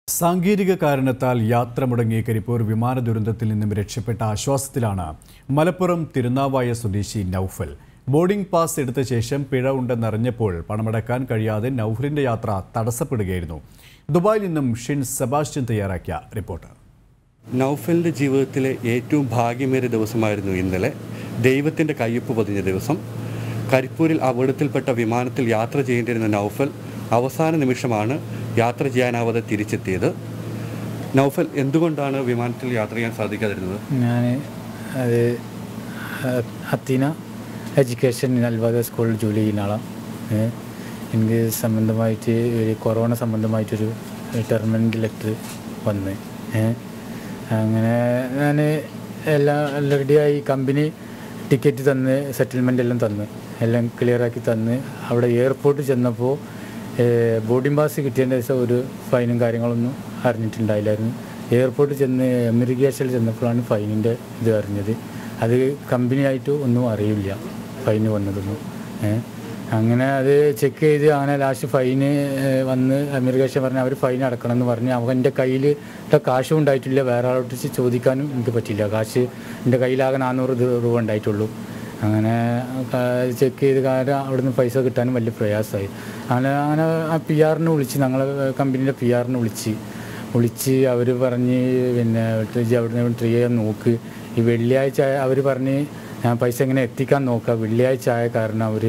സാങ്കേതിക കാരണത്താൽ യാത്ര മുടങ്ങിയ കരിപ്പൂർ വിമാന ദുരന്തത്തിൽ നിന്നും രക്ഷപ്പെട്ട ആശ്വാസത്തിലാണ് മലപ്പുറം തിരുനാവായ സ്വദേശി നൌഫൽ ബോർഡിംഗ് പാസ് എടുത്ത ശേഷം പിഴ ഉണ്ടെന്നറിഞ്ഞപ്പോൾ പണമടക്കാൻ കഴിയാതെ നൌഫലിന്റെ യാത്ര തടസ്സപ്പെടുകയായിരുന്നു ദുബായിൽ നിന്നും ഷിൻ സെബാസ്റ്റ്യൻ തയ്യാറാക്കിയ റിപ്പോർട്ട് നൗഫലിൻ്റെ ജീവിതത്തിലെ ഏറ്റവും ഭാഗ്യമേറിയ ദിവസമായിരുന്നു ഇന്നലെ ദൈവത്തിൻ്റെ കയ്യൊപ്പ് പതിഞ്ഞ ദിവസം കരിപ്പൂരിൽ അപകടത്തിൽപ്പെട്ട വിമാനത്തിൽ യാത്ര ചെയ്യേണ്ടിയിരുന്ന നൗഫൽ അവസാന നിമിഷമാണ് യാത്ര ചെയ്യാനാവാതെ തിരിച്ചെത്തിയത് നൗഫൽ എന്തുകൊണ്ടാണ് വിമാനത്തിൽ യാത്ര ചെയ്യാൻ സാധിക്കാതിരുന്നത് ഞാൻ അത് അത്തീന എഡ്യൂക്കേഷൻ അൽവാദ സ്കൂളിൽ ജോലി ചെയ്യുന്ന ആളാണ് ഏ, എനിക്ക് സംബന്ധമായിട്ട് ഒരു കൊറോണ സംബന്ധമായിട്ടൊരു ടെർമിനൻ്റ് ലെറ്റർ വന്ന് ഏ, അങ്ങനെ ഞാൻ എല്ലാം റെഡിയായി കമ്പനി ടിക്കറ്റ് തന്ന് സെറ്റിൽമെൻ്റ് എല്ലാം തന്ന് എല്ലാം ക്ലിയറാക്കി തന്ന് അവിടെ എയർപോർട്ടിൽ ചെന്നപ്പോൾ ബോർഡിംഗ് പാസ് കിട്ടിയതിൻ്റെ ദിവസം ഒരു ഫൈനും കാര്യങ്ങളൊന്നും അറിഞ്ഞിട്ടുണ്ടായില്ലായിരുന്നു എയർപോർട്ടിൽ ചെന്ന് എമിറിഗേഷനിൽ ചെന്നപ്പോഴാണ് ഫൈനിൻ്റെ ഇത് അറിഞ്ഞത് അത് കമ്പനിയായിട്ട് ഒന്നും അറിയില്ല ഫൈന് വന്നതൊന്നും ഏ. അങ്ങനെ അത് ചെക്ക് ചെയ്ത് അങ്ങനെ ലാസ്റ്റ് ഫൈന് വന്ന് അമീർഗേഷൻ പറഞ്ഞ് അവർ ഫൈൻ അടക്കണം എന്ന് പറഞ്ഞ് അവൻ്റെ കയ്യിൽ കാശും ഉണ്ടായിട്ടില്ല വേറെ ആളോട്ട് ചോദിക്കാനും എനിക്ക് പറ്റില്ല കാശ് എൻ്റെ കയ്യിലാകെ നാനൂറ് ഇത് രൂപ ഉണ്ടായിട്ടുള്ളൂ അങ്ങനെ ചെക്ക് ചെയ്ത് കാര്യം അവിടുന്ന് പൈസ കിട്ടാനും വലിയ പ്രയാസമായി അങ്ങനെ അങ്ങനെ ആ പി ആറിനെ വിളിച്ച് ഞങ്ങളെ കമ്പനീൻ്റെ പി ആറിനെ വിളിച്ച് വിളിച്ച് അവർ പറഞ്ഞ് പിന്നെ ഇജ്ജ് അവിടുന്ന് ട്രീ ചെയ്യാൻ നോക്ക് ഈ വെള്ളിയാഴ്ച അവർ പറഞ്ഞ് ഞാൻ പൈസ എങ്ങനെ എത്തിക്കാൻ നോക്കാം വെള്ളിയാഴ്ച ആയ കാരണം അവർ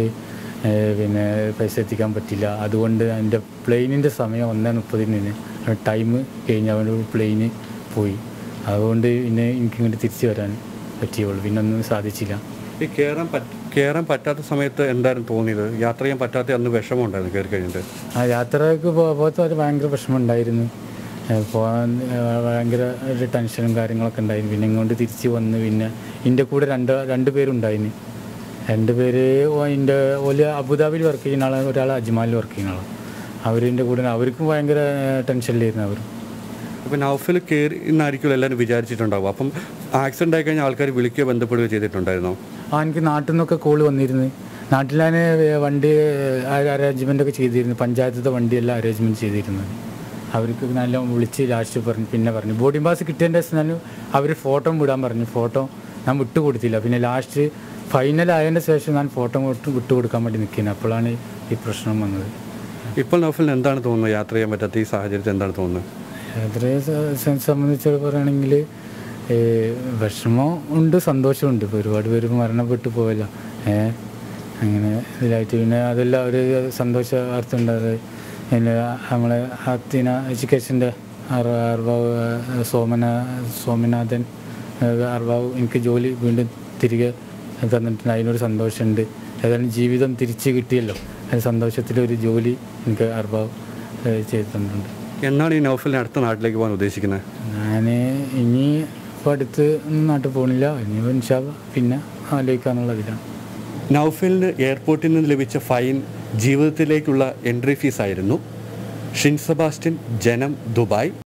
പിന്നെ പൈസ എത്തിക്കാൻ പറ്റില്ല അതുകൊണ്ട് എൻ്റെ പ്ലെയിനിൻ്റെ സമയം ഒന്നേ മുപ്പതിന് ടൈം കഴിഞ്ഞ് അവൻ്റെ പ്ലെയിന് പോയി അതുകൊണ്ട് പിന്നെ എനിക്കിങ്ങോട്ട് തിരിച്ചു വരാൻ പറ്റിയുള്ളൂ പിന്നെ ഒന്നും സാധിച്ചില്ല ഈ കയറാൻ പറ്റ കയറാൻ പറ്റാത്ത സമയത്ത് എന്തായിരുന്നു തോന്നിയത് യാത്ര ചെയ്യാൻ പറ്റാത്ത അന്ന് വിഷമം ഉണ്ടായിരുന്നു കയറി കഴിഞ്ഞിട്ട് ആ യാത്രക്ക് പോകാത്ത ഒരു ഭയങ്കര പ്രശ്നമുണ്ടായിരുന്നു ഏഹ് പോകാൻ ഏഹ് ഭയങ്കര ഒരു ടെൻഷനും കാര്യങ്ങളൊക്കെ ഉണ്ടായിരുന്നു പിന്നെ ഇങ്ങോട്ട് തിരിച്ച് വന്ന് പിന്നെ എൻ്റെ കൂടെ രണ്ട് രണ്ട് പേരുണ്ടായിന് രണ്ട് പേര് എൻ്റെ ഓല് അബുദാബിയിൽ വർക്ക് ചെയ്യുന്ന ആളാണ് ഒരാൾ അജ്മാലിൽ വർക്ക് ചെയ്യുന്ന ആളാണ് അവരിൻ്റെ കൂടെ അവർക്കും ഭയങ്കര ടെൻഷനിലായിരുന്നു അവർ അപ്പോൾ നൗഫൽ കയറി എന്നായിരിക്കും എല്ലാവരും വിചാരിച്ചിട്ടുണ്ടാവും അപ്പം ആക്സിഡൻ്റ് ആയി കഴിഞ്ഞാൽ ആൾക്കാർ വിളിക്കുകയോ ബന്ധപ്പെടുകയോ ചെയ്തിട്ടുണ്ടായിരുന്നോ ആ എനിക്ക് നാട്ടിൽ നിന്നൊക്കെ കോൾ വന്നിരുന്നു നാട്ടിൽ ഞാൻ വണ്ടി അറേഞ്ച്മെൻ്റ് ഒക്കെ ചെയ്തിരുന്നു പഞ്ചായത്തിൻ്റെ വണ്ടിയെല്ലാം അറേഞ്ച്മെൻറ്റ് ചെയ്തിരുന്നത് അവർക്ക് നല്ല വിളിച്ച് ലാസ്റ്റ് പറഞ്ഞു പിന്നെ പറഞ്ഞു ബോർഡിംഗ് പാസ് കിട്ടിയതിൻ്റെ ദിവസം ഞാൻ അവർ ഫോട്ടോ വിടാൻ പറഞ്ഞു ഫോട്ടോ ഞാൻ വിട്ടു കൊടുത്തില്ല പിന്നെ ലാസ്റ്റ് ഫൈനൽ ആയതിൻ്റെ ശേഷം ഞാൻ ഫോട്ടോ വിട്ട് വിട്ടു കൊടുക്കാൻ വേണ്ടി നിൽക്കുന്നത് അപ്പോഴാണ് ഈ പ്രശ്നം വന്നത് ഇപ്പോൾ നൗഫലിന് എന്താണ് തോന്നുന്നത് യാത്ര ചെയ്യാൻ പറ്റാത്ത ഈ സാഹചര്യത്തിൽ എന്താണ് തോന്നുന്നത് യാത്രയെ സ- സംബന്ധിച്ച് പറയുകയാണെങ്കിൽ വിഷമം ഉണ്ട് സന്തോഷമുണ്ട് ഇപ്പോൾ ഒരുപാട് പേര് മരണപ്പെട്ടു പോയല്ല ഏ അങ്ങനെ ഇതിലായിട്ട് പിന്നെ അതെല്ലാം ഒരു സന്തോഷ വാർത്ത ഉണ്ടായത് പിന്നെ നമ്മളെ ഹത്തിന എഡ്യൂക്കേഷൻ്റെ അർവാവ് സോമന സോമനാഥൻ ഏഹ് അർവാവ് എനിക്ക് ജോലി വീണ്ടും തിരികെ തന്നിട്ടുണ്ട് അതിനൊരു സന്തോഷമുണ്ട് ഏതായാലും ജീവിതം തിരിച്ച് കിട്ടിയല്ലോ അത് സന്തോഷത്തിലൊരു ജോലി എനിക്ക് അർവാവ് ഏഹ് ചെയ്തു തന്നിട്ടുണ്ട് എന്നാണ് ഈ നൗഫലിനെ അടുത്ത നാട്ടിലേക്ക് പോകാൻ ഉദ്ദേശിക്കുന്നത് ഞാൻ ഇനി ഇപ്പോൾ അടുത്ത് ഒന്നും നാട്ടിൽ പോകണില്ല ഇനി ഇൻഷാല്ല പിന്നെ ആലോചിക്കാനുള്ള ഇതിലാണ് നൗഫലിന് എയർപോർട്ടിൽ നിന്ന് ലഭിച്ച ഫൈൻ ജീവിതത്തിലേക്കുള്ള എൻട്രി ഫീസ് ആയിരുന്നു ഷിൻ സെബാസ്റ്റ്യൻ ജനം ദുബായ്